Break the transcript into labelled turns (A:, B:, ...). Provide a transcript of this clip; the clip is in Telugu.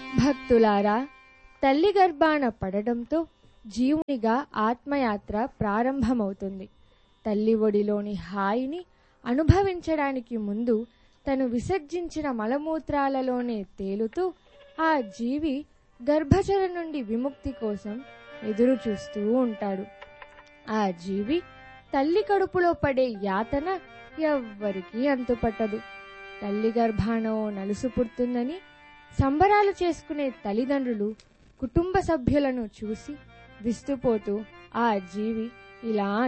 A: భక్తులారా తల్లి గర్భాన పడడంతో జీవునిగా ఆత్మయాత్ర ప్రారంభమవుతుంది తల్లి ఒడిలోని హాయిని అనుభవించడానికి ముందు తను విసర్జించిన మలమూత్రాలలోనే తేలుతూ ఆ జీవి గర్భచర నుండి విముక్తి కోసం ఎదురు చూస్తూ ఉంటాడు ఆ జీవి తల్లి కడుపులో పడే యాతన ఎవ్వరికీ అంతుపట్టదు తల్లి గర్భాన ఓ నలుసు పుడుతుందని సంబరాలు చేసుకునే తల్లిదండ్రులు కుటుంబ సభ్యులను చూసి విస్తుపోతూ ఆ జీవి ఇలా